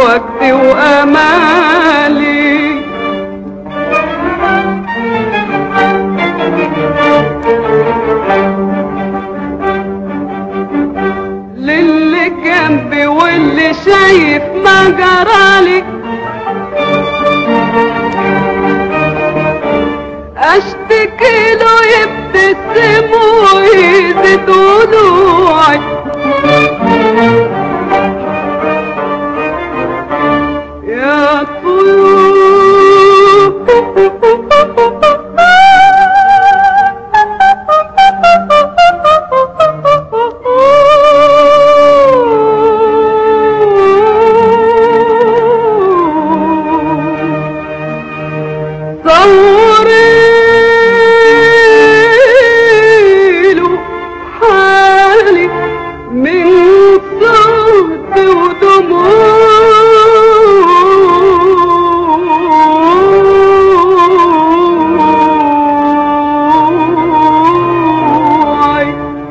وجدي وامالي للي جنبي واللي شايف ما جرالي اشتكي له يبتسم ويزيد ضلوعي يا طيور صوري له حالي من صهد ودموعي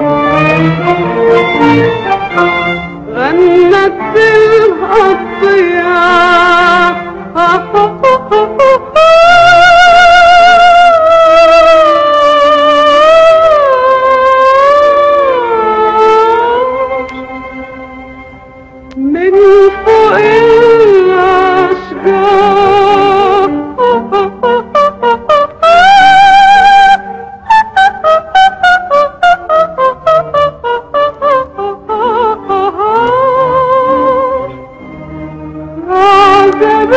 غنت الأطيار من فوق الأشجار عذب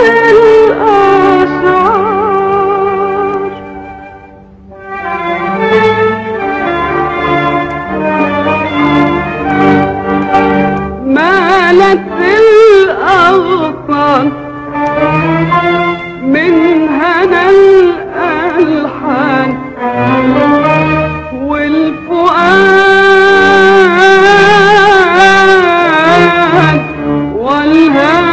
الأشعار مالت الأغصان من هنا الألحان والفؤاد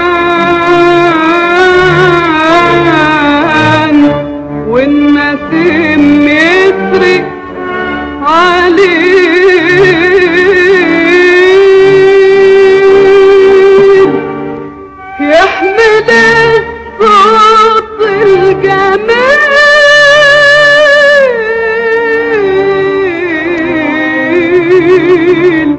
والهان والنسيم يسري عليه يحمل الصوت الجميل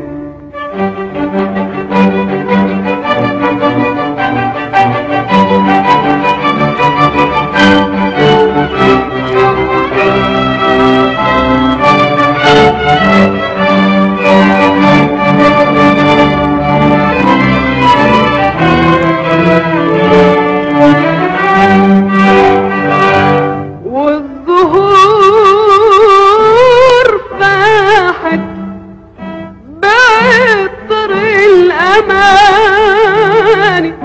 والزهور فاحت بعطر الأماني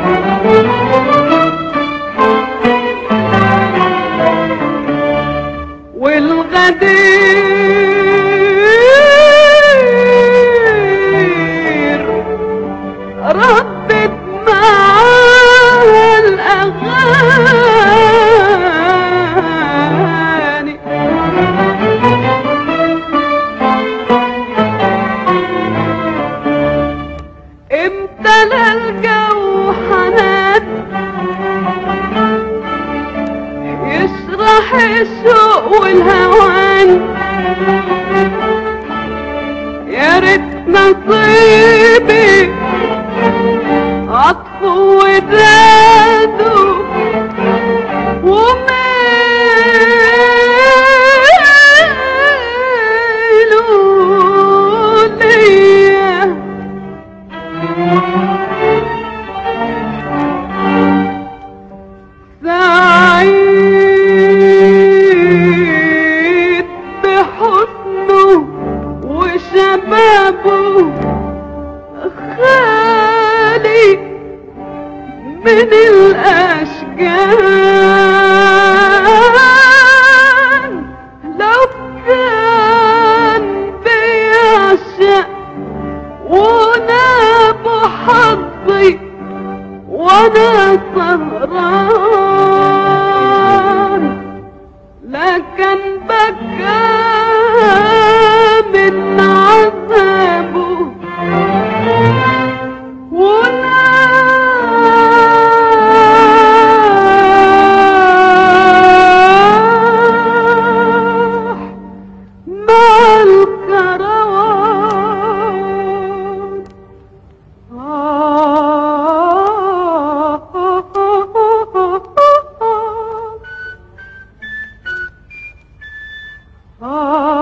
والغدير ردت معاها الأغاني امتلى الجو حنان يشرح الشوق والهوان يا ريت نصيبي عطف وداده وميله ليا سعيد بحسنه وشبابه خالي من الأشجان لو كان بيعشق وناب حظي وانا سهران لكن بكى من عذابه آه